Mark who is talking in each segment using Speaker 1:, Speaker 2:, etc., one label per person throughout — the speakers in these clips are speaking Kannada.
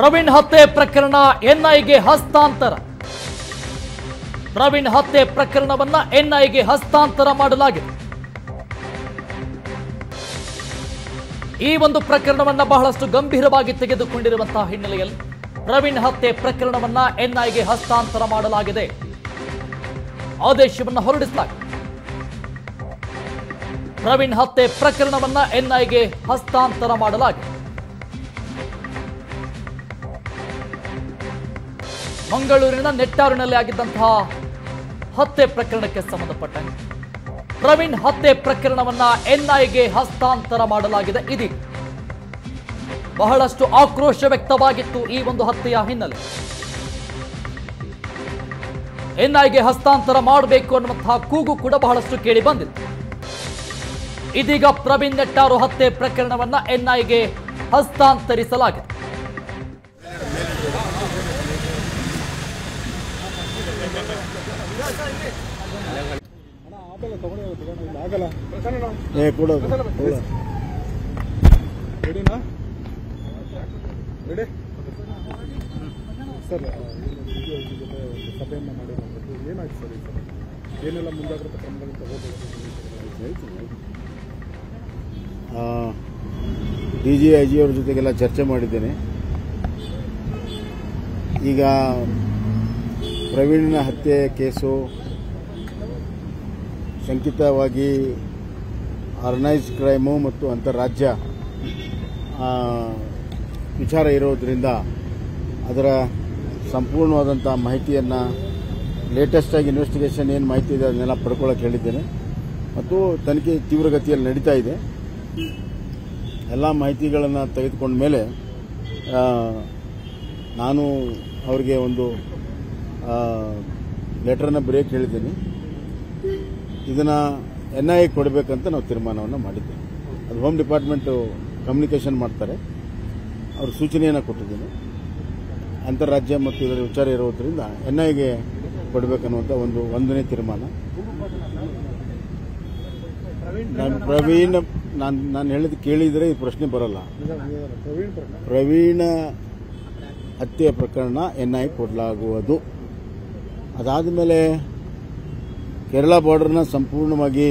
Speaker 1: ಪ್ರವೀಣ್ ಹತ್ಯೆ ಪ್ರಕರಣ ಎನ್ಐಗೆ ಹಸ್ತಾಂತರ ಪ್ರವೀಣ್ ಹತ್ಯೆ ಪ್ರಕರಣವನ್ನ ಎನ್ಐಗೆ ಹಸ್ತಾಂತರ ಮಾಡಲಾಗಿದೆ ಈ ಒಂದು ಪ್ರಕರಣವನ್ನ ಬಹಳಷ್ಟು ಗಂಭೀರವಾಗಿ ತೆಗೆದುಕೊಂಡಿರುವಂತಹ ಹಿನ್ನೆಲೆಯಲ್ಲಿ ಪ್ರವೀಣ್ ಹತ್ಯೆ ಪ್ರಕರಣವನ್ನ ಎನ್ಐಗೆ ಹಸ್ತಾಂತರ ಮಾಡಲಾಗಿದೆ ಆದೇಶವನ್ನ ಹೊರಡಿಸಲಾಗಿದೆ ಪ್ರವೀಣ್ ಹತ್ಯೆ ಪ್ರಕರಣವನ್ನ ಎನ್ಐಗೆ ಹಸ್ತಾಂತರ ಮಾಡಲಾಗಿದೆ ಮಂಗಳೂರಿನ ನೆಟ್ಟಾರಿನಲ್ಲಿ ಆಗಿದ್ದಂತಹ ಹತ್ಯೆ ಪ್ರಕರಣಕ್ಕೆ ಸಂಬಂಧಪಟ್ಟಂತೆ ಪ್ರವೀಣ್ ಹತ್ಯೆ ಪ್ರಕರಣವನ್ನ ಎನ್ಐಗೆ ಹಸ್ತಾಂತರ ಮಾಡಲಾಗಿದೆ ಇದೀಗ ಬಹಳಷ್ಟು ಆಕ್ರೋಶ ವ್ಯಕ್ತವಾಗಿತ್ತು ಈ ಒಂದು ಹತ್ಯೆಯ ಹಿನ್ನೆಲೆ ಎನ್ಐಗೆ ಹಸ್ತಾಂತರ ಮಾಡಬೇಕು ಅನ್ನುವಂತಹ ಕೂಗು ಕೂಡ ಬಹಳಷ್ಟು ಕೇಳಿ ಬಂದಿತ್ತು ಇದೀಗ ಪ್ರವೀಣ್ ನೆಟ್ಟಾರು ಹತ್ಯೆ ಪ್ರಕರಣವನ್ನ ಎನ್ಐಗೆ ಹಸ್ತಾಂತರಿಸಲಾಗಿದೆ
Speaker 2: ಏ ಕೊಡೋದು ಕೊಡು.
Speaker 3: ರೆಡಿನಾ ರೆಡಿ ಸರ್ ವಿಡಿಯೋ ಜೊತೆ ಒಂದು ಸಭೆಯನ್ನು ಮಾಡಿರುವಂಥದ್ದು ಏನಾಯ್ತು ಸರ್ ಈ ಸಭೆ ಏನೆಲ್ಲ ಮುಂಜಾಗ್ರತಾ ಕ್ರಮಗಳನ್ನು ತಗೋಬೇಕು
Speaker 2: ಡಿ ಜಿ ಐ ಜಿ ಅವ್ರ ಜೊತೆಗೆಲ್ಲ ಚರ್ಚೆ ಮಾಡಿದ್ದೇನೆ ಈಗ ಪ್ರವೀಣ್ನ ಹತ್ಯೆ ಕೇಸು ಶಂಕಿತವಾಗಿ ಆರ್ಗನೈಸ್ ಕ್ರೈಮು ಮತ್ತು ಅಂತಾರಾಜ್ಯ ಆ, ವಿಚಾರ ಇರೋದ್ರಿಂದ ಅದರ ಸಂಪೂರ್ಣವಾದಂಥ ಮಾಹಿತಿಯನ್ನು ಲೇಟೆಸ್ಟಾಗಿ ಇನ್ವೆಸ್ಟಿಗೇಷನ್ ಏನು ಮಾಹಿತಿ ಇದೆ ಅದನ್ನೆಲ್ಲ ಪಡ್ಕೊಳ್ಳೋಕೆ ಹೇಳಿದ್ದೇನೆ ಮತ್ತು ತನಿಖೆ ತೀವ್ರಗತಿಯಲ್ಲಿ ನಡೀತಾ ಇದೆ ಎಲ್ಲ ಮಾಹಿತಿಗಳನ್ನು ತೆಗೆದುಕೊಂಡ ಮೇಲೆ ಆ, ನಾನು ಅವರಿಗೆ ಒಂದು ಲೆಟರ್ನ ಬ್ರೇಕ್ ಹೇಳಿದ್ದೀನಿ ಇದನ್ನು ಎನ್ ಐ ಕೊಡಬೇಕಂತ ನಾವು ತೀರ್ಮಾನವನ್ನು ಮಾಡಿದ್ದೇವೆ ಅದು ಹೋಮ್ ಡಿಪಾರ್ಟ್ಮೆಂಟು ಕಮ್ಯುನಿಕೇಷನ್ ಮಾಡ್ತಾರೆ ಅವ್ರ ಸೂಚನೆಯನ್ನು ಕೊಟ್ಟಿದ್ದೀನಿ ಅಂತಾರಾಜ್ಯ ಮತ್ತು ಇದರ ವಿಚಾರ ಇರೋದ್ರಿಂದ ಎನ್ ಐಗೆ ಕೊಡಬೇಕನ್ನುವಂಥ ಒಂದು ಒಂದನೇ ತೀರ್ಮಾನ ನಾನು ಪ್ರವೀಣ್ ನಾನು ನಾನು ಹೇಳಿದ ಕೇಳಿದರೆ ಈ ಪ್ರಶ್ನೆ ಬರಲ್ಲ
Speaker 3: ಪ್ರವೀಣ್ ಪ್ರಕರಣ
Speaker 2: ಪ್ರವೀಣ ಹತ್ಯೆ ಪ್ರಕರಣ ಎನ್ ಐ ಕೊಡಲಾಗುವುದು ಅದಾದ ಮೇಲೆ ಕೇರಳ ಬಾರ್ಡರ್ನ ಸಂಪೂರ್ಣವಾಗಿ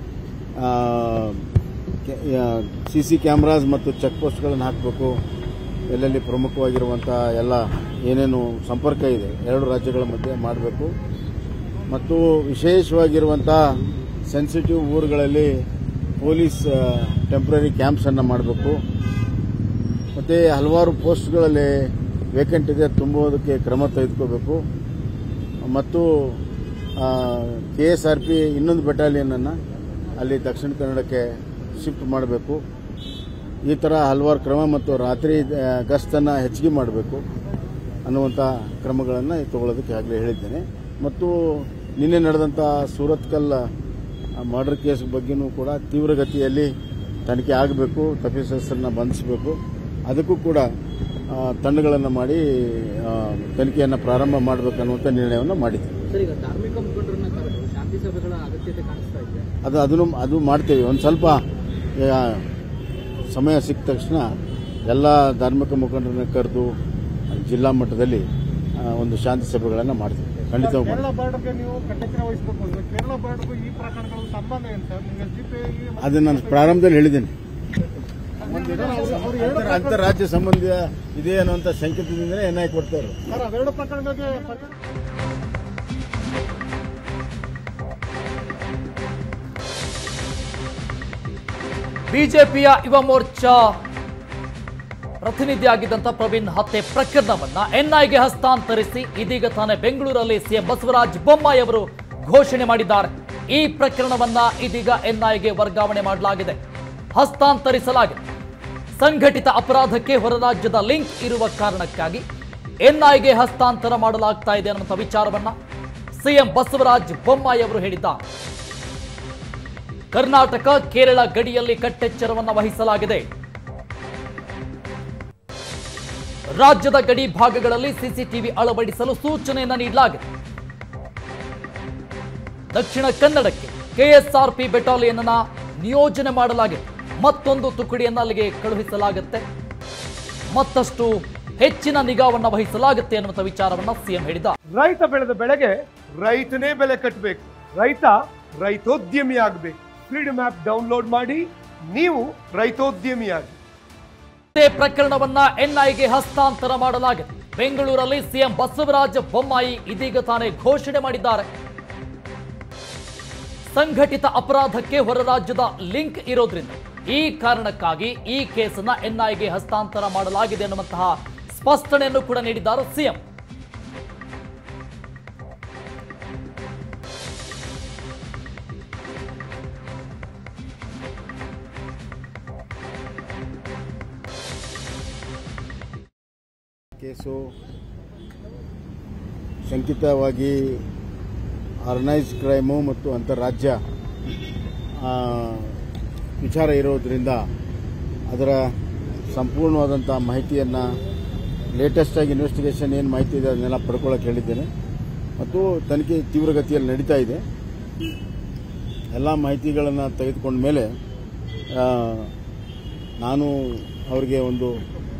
Speaker 2: ಸಿ ಸಿ ಕ್ಯಾಮ್ರಾಸ್ ಮತ್ತು ಚೆಕ್ ಪೋಸ್ಟ್ಗಳನ್ನು ಹಾಕಬೇಕು ಎಲ್ಲೆಲ್ಲಿ ಪ್ರಮುಖವಾಗಿರುವಂಥ ಎಲ್ಲ ಏನೇನು ಸಂಪರ್ಕ ಇದೆ ಎರಡು ರಾಜ್ಯಗಳ ಮಧ್ಯೆ ಮಾಡಬೇಕು ಮತ್ತು ವಿಶೇಷವಾಗಿರುವಂಥ ಸೆನ್ಸಿಟಿವ್ ಊರುಗಳಲ್ಲಿ ಪೊಲೀಸ್ ಟೆಂಪ್ರರಿ ಕ್ಯಾಂಪ್ಸನ್ನು ಮಾಡಬೇಕು ಮತ್ತು ಹಲವಾರು ಪೋಸ್ಟ್ಗಳಲ್ಲಿ ವೇಕೆಂಟ್ ಇದೆ ತುಂಬುವುದಕ್ಕೆ ಕ್ರಮ ತೆಗೆದುಕೋಬೇಕು ಮತ್ತು ಕೆ ಎಸ್ ಆರ್ ಪಿ ಇನ್ನೊಂದು ಬೆಟಾಲಿಯನನ್ನು ಅಲ್ಲಿ ದಕ್ಷಿಣ ಕನ್ನಡಕ್ಕೆ ಶಿಫ್ಟ್ ಮಾಡಬೇಕು ಈ ಥರ ಹಲವಾರು ಕ್ರಮ ಮತ್ತು ರಾತ್ರಿ ಆ, ಗಸ್ತನ್ನು ಹೆಚ್ಚಿಗೆ ಮಾಡಬೇಕು ಅನ್ನುವಂಥ ಕ್ರಮಗಳನ್ನು ತಗೊಳ್ಳೋದಕ್ಕೆ ಆಗಲೇ ಹೇಳಿದ್ದೇನೆ ಮತ್ತು ನಿನ್ನೆ ನಡೆದಂಥ ಸೂರತ್ಕಲ್ ಮರ್ಡರ್ ಕೇಸ್ ಬಗ್ಗೆನೂ ಕೂಡ ತೀವ್ರಗತಿಯಲ್ಲಿ ತನಿಖೆ ಆಗಬೇಕು ತಪ್ಪಿತಸ್ಥರನ್ನ ಬಂಧಿಸಬೇಕು ಅದಕ್ಕೂ ಕೂಡ ಆ, ತಂಡಗಳನ್ನು ಮಾಡಿ ಆ, ತನಿಖೆಯನ್ನು ಪ್ರಾರಂಭ ಮಾಡಬೇಕನ್ನುವಂಥ ನಿರ್ಣಯವನ್ನು ಮಾಡಿದ್ದೀವಿ
Speaker 4: ಸರ್ ಈಗ ಧಾರ್ಮಿಕ ಮುಖಂಡರನ್ನ ಕರೆದು ಶಾಂತಿ ಸಭೆಗಳ ಅಗತ್ಯತೆ ಕಾಣಿಸ್ತಾ ಇದೆ
Speaker 2: ಅದು ಅದನ್ನು ಅದು ಮಾಡ್ತೇವೆ ಒಂದು ಸ್ವಲ್ಪ ಆ, ಸಮಯ ಸಿಕ್ಕ ತಕ್ಷಣ ಎಲ್ಲ ಧಾರ್ಮಿಕ ಮುಖಂಡರನ್ನ ಕರೆದು ಜಿಲ್ಲಾ ಮಟ್ಟದಲ್ಲಿ ಆ, ಒಂದು ಶಾಂತಿ ಸಭೆಗಳನ್ನು ಮಾಡ್ತೀವಿ ಖಂಡಿತವಾಗಿ ಮಾಡ್ತೀವಿ.
Speaker 3: ಕೇರಳ ಬಾರ್ಡರ್ಗೆ ನೀವು ಕಟ್ಟೆಚ್ಚರ ವಹಿಸಬೇಕು ಅಂದ್ರೆ ಕೇರಳ ಬಾರ್ಡರ್ಗೂ ಈ ಪ್ರಕರಣಗಳ ಸಂಬಂಧ ಏನು ಸರ್ ನಿಮಗೆ ಜಿಪೆ
Speaker 2: ಅದು ನಾನು ಪ್ರಾರಂಭದಲ್ಲಿ ಹೇಳಿದ್ದೇನೆ
Speaker 3: ಅವರು ಎರಡು
Speaker 2: ಅಂತರ- ಅಂತಾರಾಜ್ಯ ಸಂಬಂಧ ಇದೆ ಅನ್ನುವಂಥ ಸಂಕೇತದಿಂದಲೇ ಎನ್ ಐ ಕೊಡ್ತಾರೆ
Speaker 3: ಸರ್ ಅವೆರಡು ಪ್ರಕರಣಗಳಿಗೆ ಪರಿಹಾರ
Speaker 1: ಬಿಜೆಪಿಯ ಯುವ ಮೋರ್ಚಾ ಪ್ರತಿನಿಧಿಯಾಗಿದ್ದಂಥ ಪ್ರವೀಣ್ ಹತ್ಯೆ ಪ್ರಕರಣವನ್ನ ಎನ್ಐಗೆ ಹಸ್ತಾಂತರಿಸಿ ಇದೀಗ ತಾನೇ ಬೆಂಗಳೂರಲ್ಲಿ ಸಿಎಂ ಬಸವರಾಜ ಬೊಮ್ಮಾಯಿ ಅವರು ಘೋಷಣೆ ಮಾಡಿದ್ದಾರೆ ಈ ಪ್ರಕರಣವನ್ನ ಇದೀಗ ಎನ್ಐಗೆ ವರ್ಗಾವಣೆ ಮಾಡಲಾಗಿದೆ ಹಸ್ತಾಂತರಿಸಲಾಗಿದೆ ಸಂಘಟಿತ ಅಪರಾಧಕ್ಕೆ ಹೊರರಾಜ್ಯದ ಲಿಂಕ್ ಇರುವ ಕಾರಣಕ್ಕಾಗಿ ಎನ್ಐಗೆ ಹಸ್ತಾಂತರ ಮಾಡಲಾಗ್ತಾ ಇದೆ ಅನ್ನುವಂಥ ವಿಚಾರವನ್ನ ಸಿಎಂ ಬಸವರಾಜ ಬೊಮ್ಮಾಯಿ ಅವರು ಹೇಳಿದ್ದಾರೆ ಕರ್ನಾಟಕ ಕೇರಳ ಗಡಿಯಲ್ಲಿ ಕಟ್ಟೆಚ್ಚರವನ್ನು ವಹಿಸಲಾಗಿದೆ ರಾಜ್ಯದ ಗಡಿ ಭಾಗಗಳಲ್ಲಿ ಸಿಸಿಟಿವಿ ಅಳವಡಿಸಲು ಸೂಚನೆಯನ್ನು ನೀಡಲಾಗಿದೆ ದಕ್ಷಿಣ ಕನ್ನಡಕ್ಕೆ ಕೆಎಸ್ಆರ್ಪಿ ಬೆಟಾಲಿಯನ್ ಅನ್ನ ನಿಯೋಜನೆ ಮಾಡಲಾಗಿದೆ ಮತ್ತೊಂದು ತುಕಡಿಯನ್ನು ಅಲ್ಲಿಗೆ ಕಳುಹಿಸಲಾಗುತ್ತೆ ಮತ್ತಷ್ಟು ಹೆಚ್ಚಿನ ನಿಗಾವನ್ನ ವಹಿಸಲಾಗುತ್ತೆ ಅನ್ನುವಂಥ ವಿಚಾರವನ್ನ ಸಿಎಂ ಹೇಳಿದ್ದಾರೆ
Speaker 5: ರೈತ ಬೆಳೆದ ಬೆಳೆಗೆ ರೈತನೇ ಬೆಲೆ ಕಟ್ಟಬೇಕು ರೈತ ರೈತೋದ್ಯಮಿ ಆಗಬೇಕು ಫ್ರೀಡಮ್ ಆಪ್ ಡೌನ್ಲೋಡ್ ಮಾಡಿ ನೀವು ರೈತೋದ್ಯಮಿಯಾಗಿ
Speaker 1: ಇದೇ ಪ್ರಕರಣವನ್ನ ಎನ್ಐಗೆ ಹಸ್ತಾಂತರ ಮಾಡಲಾಗಿದೆ ಬೆಂಗಳೂರಲ್ಲಿ ಸಿಎಂ ಬಸವರಾಜ ಬೊಮ್ಮಾಯಿ ಇದೀಗ ತಾನೇ ಘೋಷಣೆ ಮಾಡಿದ್ದಾರೆ ಸಂಘಟಿತ ಅಪರಾಧಕ್ಕೆ ಹೊರ ರಾಜ್ಯದ ಲಿಂಕ್ ಇರೋದ್ರಿಂದ ಈ ಕಾರಣಕ್ಕಾಗಿ ಈ ಕೇಸನ್ನ ಎನ್ಐಗೆ ಹಸ್ತಾಂತರ ಮಾಡಲಾಗಿದೆ ಅನ್ನುವಂತಹ ಸ್ಪಷ್ಟನೆಯನ್ನು ಕೂಡ ನೀಡಿದ್ದಾರೆ ಸಿಎಂ
Speaker 2: ಕೇಸು ಶಂಕಿತವಾಗಿ ಆರ್ಗನೈಸ್ ಕ್ರೈಮು ಮತ್ತು ಅಂತಾರಾಜ್ಯ ಆ, ವಿಚಾರ ಇರೋದ್ರಿಂದ ಅದರ ಸಂಪೂರ್ಣವಾದಂಥ ಮಾಹಿತಿಯನ್ನು ಲೇಟೆಸ್ಟಾಗಿ ಇನ್ವೆಸ್ಟಿಗೇಷನ್ ಏನು ಮಾಹಿತಿ ಇದೆ ಅದನ್ನೆಲ್ಲ ಪಡ್ಕೊಳ್ಳೋಕೆ ಹೇಳಿದ್ದೇನೆ ಮತ್ತು ತನಿಖೆ ತೀವ್ರಗತಿಯಲ್ಲಿ ನಡೀತಾ ಇದೆ ಎಲ್ಲ ಮಾಹಿತಿಗಳನ್ನು ತೆಗೆದುಕೊಂಡ ಮೇಲೆ ಆ, ನಾನು ಅವರಿಗೆ ಒಂದು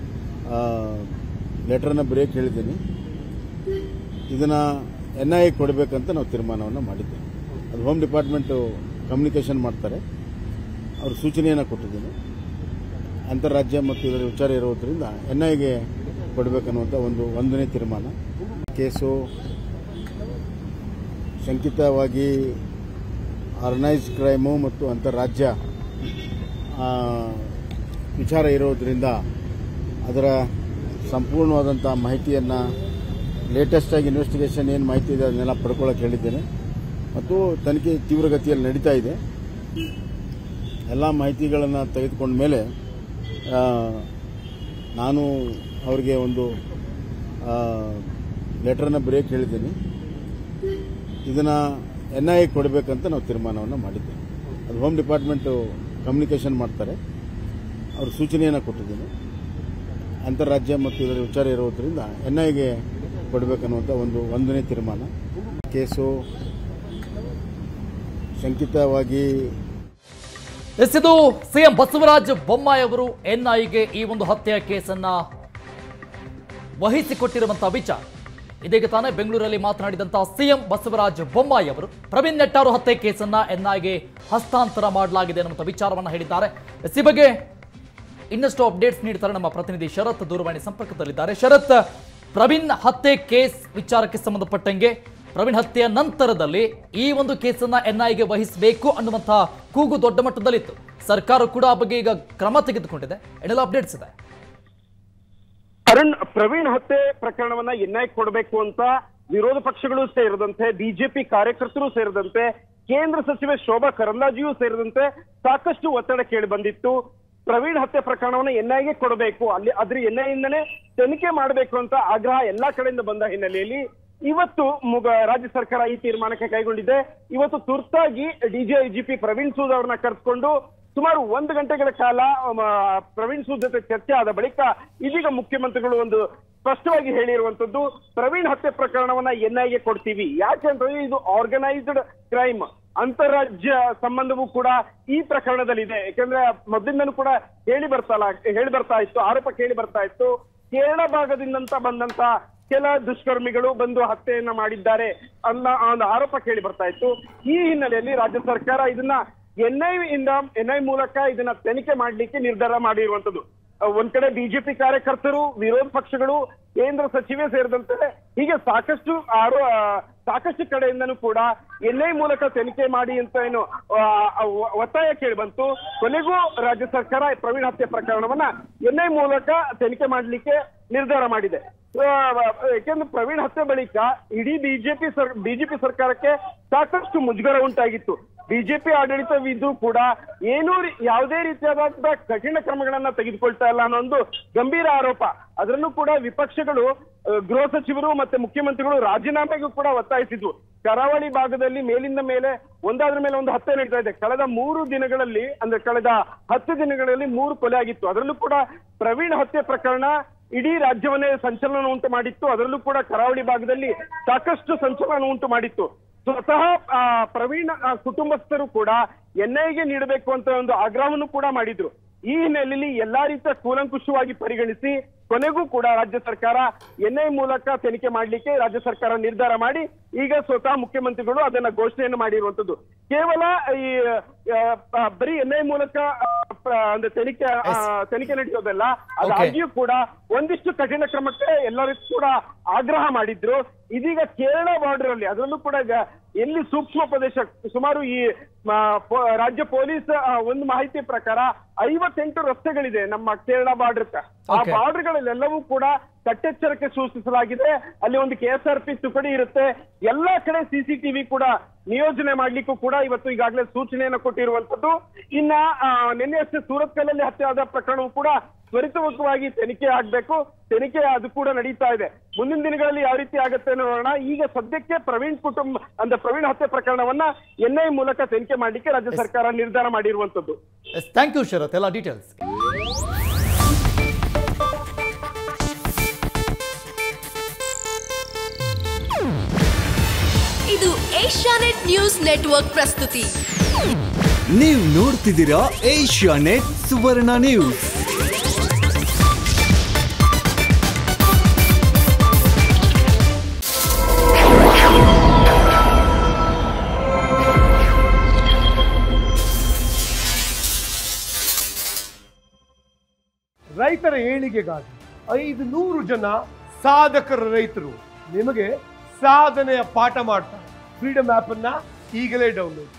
Speaker 2: ಲೆಟರ್ನ ಬ್ರೇಕ್ ಹೇಳಿದ್ದೀನಿ ಇದನ್ನು ಎನ್ ಐ ಕೊಡಬೇಕಂತ ನಾವು ತೀರ್ಮಾನವನ್ನು ಮಾಡಿದ್ದೇವೆ ಅದು ಹೋಮ್ ಡಿಪಾರ್ಟ್ಮೆಂಟು ಕಮ್ಯುನಿಕೇಷನ್ ಮಾಡ್ತಾರೆ ಅವ್ರ ಸೂಚನೆಯನ್ನು ಕೊಟ್ಟಿದ್ದೀನಿ ಅಂತಾರಾಜ್ಯ ಮತ್ತು ಇದರ ವಿಚಾರ ಇರೋದ್ರಿಂದ ಎನ್ ಐಗೆ ಕೊಡಬೇಕನ್ನುವಂಥ ಒಂದು ಒಂದನೇ ತೀರ್ಮಾನ ಕೇಸು ಶಂಕಿತವಾಗಿ ಆರ್ಗನೈಸ್ ಕ್ರೈಮು ಮತ್ತು ಅಂತಾರಾಜ್ಯ ಆ, ವಿಚಾರ ಇರೋದ್ರಿಂದ ಅದರ ಸಂಪೂರ್ಣವಾದಂಥ ಮಾಹಿತಿಯನ್ನು ಲೇಟೆಸ್ಟಾಗಿ ಇನ್ವೆಸ್ಟಿಗೇಷನ್ ಏನು ಮಾಹಿತಿ ಇದೆ ಅದನ್ನೆಲ್ಲ ಪಡ್ಕೊಳ್ಳೋಕೆ ಹೇಳಿದ್ದೇನೆ ಮತ್ತು ತನಿಖೆ ತೀವ್ರಗತಿಯಲ್ಲಿ ನಡೀತಾ ಇದೆ ಎಲ್ಲ ಮಾಹಿತಿಗಳನ್ನು ತೆಗೆದುಕೊಂಡ ಮೇಲೆ ಆ, ನಾನು ಅವರಿಗೆ ಒಂದು ಲೆಟರ್ನ ಬ್ರೇಕ್ ಹೇಳಿದ್ದೀನಿ ಇದನ್ನು ಎನ್ ಐ ಕೊಡಬೇಕಂತ ನಾವು ತೀರ್ಮಾನವನ್ನು ಮಾಡಿದ್ದೇವೆ ಅದು ಹೋಮ್ ಡಿಪಾರ್ಟ್ಮೆಂಟು ಕಮ್ಯುನಿಕೇಷನ್ ಮಾಡ್ತಾರೆ ಅವ್ರ ಸೂಚನೆಯನ್ನು ಕೊಟ್ಟಿದ್ದೀನಿ ಅಂತಾರಾಜ್ಯ ಮತ್ತು ಇದರ ವಿಚಾರ ಇರೋದ್ರಿಂದ ಎನ್ ಐಗೆ ಕೊಡಬೇಕನ್ನುವಂಥ ಒಂದು ಒಂದನೇ ತೀರ್ಮಾನ ಕೇಸು ಶಂಕಿತವಾಗಿ
Speaker 1: ಎಸೆದು ಸಿಎಂ ಬಸವರಾಜ ಬೊಮ್ಮಾಯಿ ಅವರು ಎನ್ಐಗೆ ಈ ಒಂದು ಹತ್ಯೆಯ ಕೇಸನ್ನ ವಹಿಸಿಕೊಟ್ಟಿರುವಂತಹ ವಿಚಾರ ಇದೀಗ ತಾನೇ ಬೆಂಗಳೂರಲ್ಲಿ ಮಾತನಾಡಿದಂತಹ ಸಿಎಂ ಬಸವರಾಜ ಬೊಮ್ಮಾಯಿ ಅವರು ಪ್ರವೀಣ್ ನೆಟ್ಟಾರು ಹತ್ಯೆ ಕೇಸನ್ನ ಎನ್ಐಗೆ ಹಸ್ತಾಂತರ ಮಾಡಲಾಗಿದೆ ಅನ್ನುವಂಥ ವಿಚಾರವನ್ನ ಹೇಳಿದ್ದಾರೆ ಎಸ್ ಈ ಬಗ್ಗೆ ಇನ್ನಷ್ಟು ಅಪ್ಡೇಟ್ಸ್ ನೀಡ್ತಾರೆ ನಮ್ಮ ಪ್ರತಿನಿಧಿ ಶರತ್ ದೂರವಾಣಿ ಸಂಪರ್ಕದಲ್ಲಿದ್ದಾರೆ ಶರತ್ ಪ್ರವೀಣ್ ಹತ್ಯೆ ಕೇಸ್ ವಿಚಾರಕ್ಕೆ ಸಂಬಂಧಪಟ್ಟಂಗೆ ಪ್ರವೀಣ್ ಹತ್ಯೆಯ ನಂತರದಲ್ಲಿ ಈ ಒಂದು ಕೇಸನ್ನ ಎನ್ಐಗೆ ವಹಿಸಬೇಕು ಅನ್ನುವಂತಹ ಕೂಗು ದೊಡ್ಡ ಮಟ್ಟದಲ್ಲಿತ್ತು ಸರ್ಕಾರ ಕೂಡ ಆ ಬಗ್ಗೆ ಈಗ ಕ್ರಮ ತೆಗೆದುಕೊಂಡಿದೆ ಏನೆಲ್ಲ ಅಪ್ಡೇಟ್ಸ್ ಇದೆ
Speaker 6: ಅರುಣ್ ಪ್ರವೀಣ್ ಹತ್ಯೆ ಪ್ರಕರಣವನ್ನ ಎನ್ಐ ಕೊಡಬೇಕು ಅಂತ ವಿರೋಧ ಪಕ್ಷಗಳು ಸೇರಿದಂತೆ ಬಿಜೆಪಿ ಕಾರ್ಯಕರ್ತರು ಸೇರಿದಂತೆ ಕೇಂದ್ರ ಸಚಿವೆ ಶೋಭಾ ಕರಂದ್ಲಾಜೆಯೂ ಸೇರಿದಂತೆ ಸಾಕಷ್ಟು ಒತ್ತಡ ಕೇಳಿ ಬಂದಿತ್ತು ಪ್ರವೀಣ್ ಹತ್ಯೆ ಪ್ರಕರಣವನ್ನ ಎನ್ಐಗೆ ಕೊಡಬೇಕು ಅಲ್ಲಿ ಅದ್ರ ಎನ್ಐಯಿಂದನೇ ತನಿಖೆ ಮಾಡಬೇಕು ಅಂತ ಆಗ್ರಹ ಎಲ್ಲಾ ಕಡೆಯಿಂದ ಬಂದ ಹಿನ್ನೆಲೆಯಲ್ಲಿ ಇವತ್ತು ಮುಗ ರಾಜ್ಯ ಸರ್ಕಾರ ಈ ತೀರ್ಮಾನಕ್ಕೆ ಕೈಗೊಂಡಿದೆ ಇವತ್ತು ತುರ್ತಾಗಿ ಡಿಜಿಐಜಿಪಿ ಪ್ರವೀಣ್ ಸೂದ್ ಅವ್ರನ್ನ ಕರೆಸ್ಕೊಂಡು ಸುಮಾರು ಒಂದು ಗಂಟೆಗಳ ಕಾಲ ಮ, ಪ್ರವೀಣ್ ಸೂದ್ ಜೊತೆ ಚರ್ಚೆ ಆದ ಬಳಿಕ ಇದೀಗ ಮುಖ್ಯಮಂತ್ರಿಗಳು ಒಂದು ಸ್ಪಷ್ಟವಾಗಿ ಹೇಳಿರುವಂತದ್ದು ಪ್ರವೀಣ್ ಹತ್ಯೆ ಪ್ರಕರಣವನ್ನ ಎನ್ಐಗೆ ಕೊಡ್ತೀವಿ ಯಾಕೆಂದ್ರೆ ಇದು ಆರ್ಗನೈಸ್ಡ್ ಕ್ರೈಮ್ ಅಂತಾರಾಜ್ಯ ಸಂಬಂಧವೂ ಕೂಡ ಈ ಪ್ರಕರಣದಲ್ಲಿದೆ ಯಾಕಂದ್ರೆ ಮೊದಲಿಂದನೂ ಕೂಡ ಹೇಳಿ ಬರ್ತಲ್ಲ ಹೇಳಿ ಬರ್ತಾ ಇತ್ತು ಆರೋಪ ಕೇಳಿ ಬರ್ತಾ ಇತ್ತು ಕೇರಳ ಭಾಗದಿಂದಂತ ಬಂದಂತ ಕೆಲ ದುಷ್ಕರ್ಮಿಗಳು ಬಂದು ಹತ್ಯೆಯನ್ನ ಮಾಡಿದ್ದಾರೆ ಅನ್ನ ಆ ಒಂದು ಆರೋಪ ಕೇಳಿ ಬರ್ತಾ ಇತ್ತು ಈ ಹಿನ್ನೆಲೆಯಲ್ಲಿ ರಾಜ್ಯ ಸರ್ಕಾರ ಇದನ್ನ ಎನ್ಐ ಇಂದ ಎನ್ಐ ಮೂಲಕ ಇದನ್ನ ತನಿಖೆ ಮಾಡ್ಲಿಕ್ಕೆ ನಿರ್ಧಾರ ಮಾಡಿರುವಂತದ್ದು ಅಹ್ ಒಂದ್ ಕಡೆ ಬಿಜೆಪಿ ಕಾರ್ಯಕರ್ತರು ವಿರೋಧ ಪಕ್ಷಗಳು ಕೇಂದ್ರ ಸಚಿವೆ ಸೇರಿದಂತೆ ಹೀಗೆ ಸಾಕಷ್ಟು ಆರೋ ಆ, ಸಾಕಷ್ಟು ಕಡೆಯಿಂದನೂ ಕೂಡ ಎನ್ಐ ಮೂಲಕ ತನಿಖೆ ಮಾಡಿ ಅಂತ ಏನು ಆ, ಆ, ಒ- ಒತ್ತಾಯ ಕೇಳಿ ಬಂತು ಕೊನೆಗೂ ರಾಜ್ಯ ಸರ್ಕಾರ ಪ್ರವೀಣ್ ಹತ್ಯೆ ಪ್ರಕರಣವನ್ನ ಎನ್ಐ ಮೂಲಕ ತನಿಖೆ ಮಾಡಲಿಕ್ಕೆ ನಿರ್ಧಾರ ಮಾಡಿದೆ ಆ, ಯಾಕೆಂದ್ರೆ ಪ್ರವೀಣ್ ಹತ್ಯೆ ಬಳಿಕ ಇಡೀ ಬಿಜೆಪಿ ಸರ್ ಬಿಜೆಪಿ ಸರ್ಕಾರಕ್ಕೆ ಸಾಕಷ್ಟು ಮುಜುಗರ ಉಂಟಾಗಿತ್ತು ಬಿಜೆಪಿ ಆಡಳಿತವಿದ್ದು ಕೂಡ ಏನೂ ರೀ- ಯಾವುದೇ ರೀತಿಯಾದಂತಹ ಕಠಿಣ ಕ್ರಮಗಳನ್ನ ತೆಗೆದುಕೊಳ್ತಾ ಇಲ್ಲ ಅನ್ನೋ ಒಂದು ಗಂಭೀರ ಆರೋಪ ಅದರಲ್ಲೂ ಕೂಡ ವಿಪಕ್ಷಗಳು ಆ, ಗೃಹ ಸಚಿವರು ಮತ್ತೆ ಮುಖ್ಯಮಂತ್ರಿಗಳು ರಾಜೀನಾಮೆಗೂ ಕೂಡ ಒತ್ತಾಯಿಸಿದ್ವು ಕರಾವಳಿ ಭಾಗದಲ್ಲಿ ಮೇಲಿಂದ ಮೇಲೆ ಒಂದಾದ್ರ ಮೇಲೆ ಒಂದು ಹತ್ಯೆ ನಡೀತಾ ಇದೆ ಕಳೆದ ಮೂರು ದಿನಗಳಲ್ಲಿ ಅಂದ್ರೆ ಕಳೆದ ಹತ್ತು ದಿನಗಳಲ್ಲಿ ಮೂರು ಕೊಲೆ ಆಗಿತ್ತು ಅದರಲ್ಲೂ ಕೂಡ ಪ್ರವೀಣ್ ಹತ್ಯೆ ಪ್ರಕರಣ ಇಡೀ ರಾಜ್ಯವನ್ನೇ ಸಂಚಲನ ಉಂಟು ಮಾಡಿತ್ತು ಅದರಲ್ಲೂ ಕೂಡ ಕರಾವಳಿ ಭಾಗದಲ್ಲಿ ಸಾಕಷ್ಟು ಸಂಚಲನ ಉಂಟು ಮಾಡಿತ್ತು ಸ್ವತಃ ಆ, ಪ್ರವೀಣ್ ಆ, ಕುಟುಂಬಸ್ಥರು ಕೂಡ ಎನ್ಐಗೆ ನೀಡಬೇಕು ಅಂತ ಒಂದು ಆಗ್ರಹವನ್ನು ಕೂಡ ಮಾಡಿದ್ರು ಈ ಹಿನ್ನೆಲೆಯಲ್ಲಿ ಎಲ್ಲಾ ರೀತಿಯ ಕೂಲಂಕುಷವಾಗಿ ಪರಿಗಣಿಸಿ ಕೊನೆಗೂ ಕೂಡ ರಾಜ್ಯ ಸರ್ಕಾರ ಎನ್ಐ ಮೂಲಕ ತನಿಖೆ ಮಾಡ್ಲಿಕ್ಕೆ ರಾಜ್ಯ ಸರ್ಕಾರ ನಿರ್ಧಾರ ಮಾಡಿ ಈಗ ಸ್ವತಃ ಮುಖ್ಯಮಂತ್ರಿಗಳು ಅದನ್ನ ಘೋಷಣೆಯನ್ನು ಮಾಡಿರುವಂತದ್ದು ಕೇವಲ ಈ ಆ, ಆ, ಬರೀ ಎನ್ಐ ಮೂಲಕ ಆ, ಪ್ರ- ಅಂದ್ರೆ ತನಿಖೆ ಆ, ತನಿಖೆ ನಡೆಯೋದಲ್ಲ ಅದಾಗಿಯೂ ಕೂಡ ಒಂದಿಷ್ಟು ಕಠಿಣ ಕ್ರಮಕ್ಕೆ ಎಲ್ಲರಿಗೂ ಕೂಡ ಆಗ್ರಹ ಮಾಡಿದ್ರು ಇದೀಗ ಕೇರಳ ಬಾರ್ಡರ್ ಅಲ್ಲಿ ಅದರಲ್ಲೂ ಕೂಡ ಈಗ ಎಲ್ಲಿ ಸೂಕ್ಷ್ಮ ಪ್ರದೇಶ ಸುಮಾರು ಈ ಆ, ಪೊ- ರಾಜ್ಯ ಪೊಲೀಸ್ ಆ, ಒಂದು ಮಾಹಿತಿ ಪ್ರಕಾರ ಐವತ್ತೆಂಟು ರಸ್ತೆಗಳಿದೆ ನಮ್ಮ ಕೇರಳ ಬಾರ್ಡರ್ ಆ
Speaker 1: Okay.
Speaker 6: ಬಾರ್ಡರ್ಗಳಲ್ಲೆಲ್ಲವೂ ಕೂಡ ಕಟ್ಟೆಚ್ಚರಕ್ಕೆ ಸೂಚಿಸಲಾಗಿದೆ ಅಲ್ಲಿ ಒಂದು ಕೆ ಎಸ್ ಆರ್ ಪಿ ತುಕಡಿ ಇರುತ್ತೆ ಎಲ್ಲಾ ಕಡೆ ಸಿಸಿಟಿವಿ ಕೂಡ ನಿಯೋಜನೆ ಮಾಡ್ಲಿಕ್ಕೂ ಕೂಡ ಇವತ್ತು ಈಗಾಗಲೇ ಸೂಚನೆಯನ್ನು ಕೊಟ್ಟಿರುವಂತದ್ದು ಇನ್ನ ಆ, ನಿನ್ನೆ ಅಷ್ಟೇ ಸೂರತ್ ಕಲ್ಲಲ್ಲಿ ಹತ್ಯೆ ಆದ ಪ್ರಕರಣವು ಕೂಡ ತ್ವರಿತವಾಗಿ ತನಿಖೆ ಆಗ್ಬೇಕು ತನಿಖೆ ಅದು ಕೂಡ ನಡೀತಾ ಇದೆ ಮುಂದಿನ ದಿನಗಳಲ್ಲಿ ಯಾವ ರೀತಿ ಆಗುತ್ತೆ ನೋಡೋಣ ಈಗ ಸದ್ಯಕ್ಕೆ ಪ್ರವೀಣ್ ಕುಟುಂಬ ಅಂದ್ರೆ ಪ್ರವೀಣ್ ಹತ್ಯೆ ಪ್ರಕರಣವನ್ನ ಎನ್ಐ ಮೂಲಕ ತನಿಖೆ ಮಾಡ್ಲಿಕ್ಕೆ ರಾಜ್ಯ ಸರ್ಕಾರ ನಿರ್ಧಾರ ಮಾಡಿರುವಂತದ್ದು
Speaker 1: ಎಸ್ ಥ್ಯಾಂಕ್ ಯು ಶರತ್ ಎಲ್ಲ ಡೀಟೇಲ್ಸ್
Speaker 7: ಇದು ಏಷ್ಯಾನೆಟ್ ನ್ಯೂಸ್ ನೆಟ್ವರ್ಕ್ ಪ್ರಸ್ತುತಿ
Speaker 8: ನೀವು ನೋಡ್ತಿದ್ದೀರಾ ಏಷ್ಯಾ ನೆಟ್ ಸುವರ್ಣ ನ್ಯೂಸ್
Speaker 5: ರೈತರ ಏಳಿಗೆಗಾಗಿ ಐದು ನೂರು ಜನ ಸಾಧಕರ ರೈತರು ನಿಮಗೆ ಸಾಧನೆಯ ಪಾಠ ಮಾಡ್ತಾರೆ ಫ್ರೀಡಮ್ ಆಪ್ ಅನ್ನ ಈಗಲೇ ಡೌನ್ಲೋಡ್